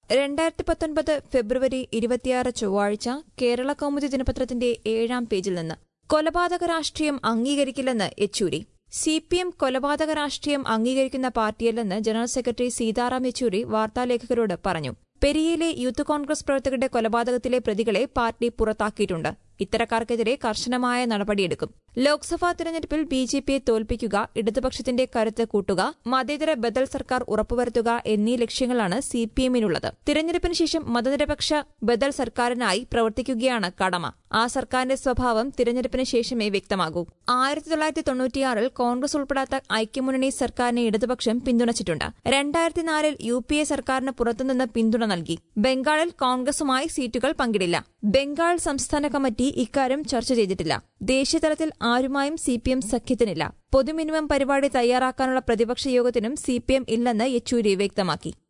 രണ്ടായിരത്തി പത്തൊൻപത് ഫെബ്രുവരി ഇരുപത്തിയാറ് ചൊവ്വാഴ്ച കേരള കൗമുദി ദിനപത്രത്തിന്റെ ഏഴാം പേജിൽ നിന്ന് കൊലപാതക രാഷ്ട്രീയം അംഗീകരിക്കില്ലെന്ന് യെച്ചൂരി സി പി എം കൊലപാതക രാഷ്ട്രീയം അംഗീകരിക്കുന്ന പാർട്ടിയല്ലെന്ന് ജനറൽ സെക്രട്ടറി സീതാറാം യെച്ചൂരി വാർത്താലേഖകരോട് പറഞ്ഞു പെരിയയിലെ യൂത്ത് കോൺഗ്രസ് പ്രവർത്തകരുടെ കൊലപാതകത്തിലെ പ്രതികളെ പാർട്ടി പുറത്താക്കിയിട്ടുണ്ട് ഇത്തരക്കാർക്കെതിരെ കർശനമായ നടപടിയെടുക്കും ലോക്സഭാ തെരഞ്ഞെടുപ്പിൽ ബി ജെ പിയെ തോൽപ്പിക്കുക ഇടതുപക്ഷത്തിന്റെ കരുത്ത് കൂട്ടുക മതേതര ബദൽ സർക്കാർ ഉറപ്പുവരുത്തുക എന്നീ ലക്ഷ്യങ്ങളാണ് സി പി എമ്മിനുള്ളത് തിരഞ്ഞെടുപ്പിന് ശേഷം മതനിരപേക്ഷ ബദൽ സർക്കാരിനായി പ്രവർത്തിക്കുകയാണ് കടമ ആ സർക്കാരിന്റെ സ്വഭാവം തിരഞ്ഞെടുപ്പിന് ശേഷമേ വ്യക്തമാകൂ ആയിരത്തി തൊള്ളായിരത്തി തൊണ്ണൂറ്റിയാറിൽ കോൺഗ്രസ് ഉൾപ്പെടാത്ത ഐക്യമുന്നണി സർക്കാരിനെ ഇടതുപക്ഷം പിന്തുണച്ചിട്ടുണ്ട് രണ്ടായിരത്തി നാലിൽ യു പി എ സർക്കാരിന് പുറത്തുനിന്ന് പിന്തുണ നൽകി ബംഗാളിൽ കോൺഗ്രസുമായി സീറ്റുകൾ പങ്കിടില്ല ബംഗാൾ സംസ്ഥാന കമ്മിറ്റി ഇക്കാര്യം ചർച്ച ചെയ്തിട്ടില്ല ദേശീയതലത്തിൽ ആരുമായും സി പി എം സഖ്യത്തിനില്ല പൊതുമിനിമം പരിപാടി തയ്യാറാക്കാനുള്ള പ്രതിപക്ഷ യോഗത്തിനും സി പി എം ഇല്ലെന്ന് യെച്ചൂരി വ്യക്തമാക്കി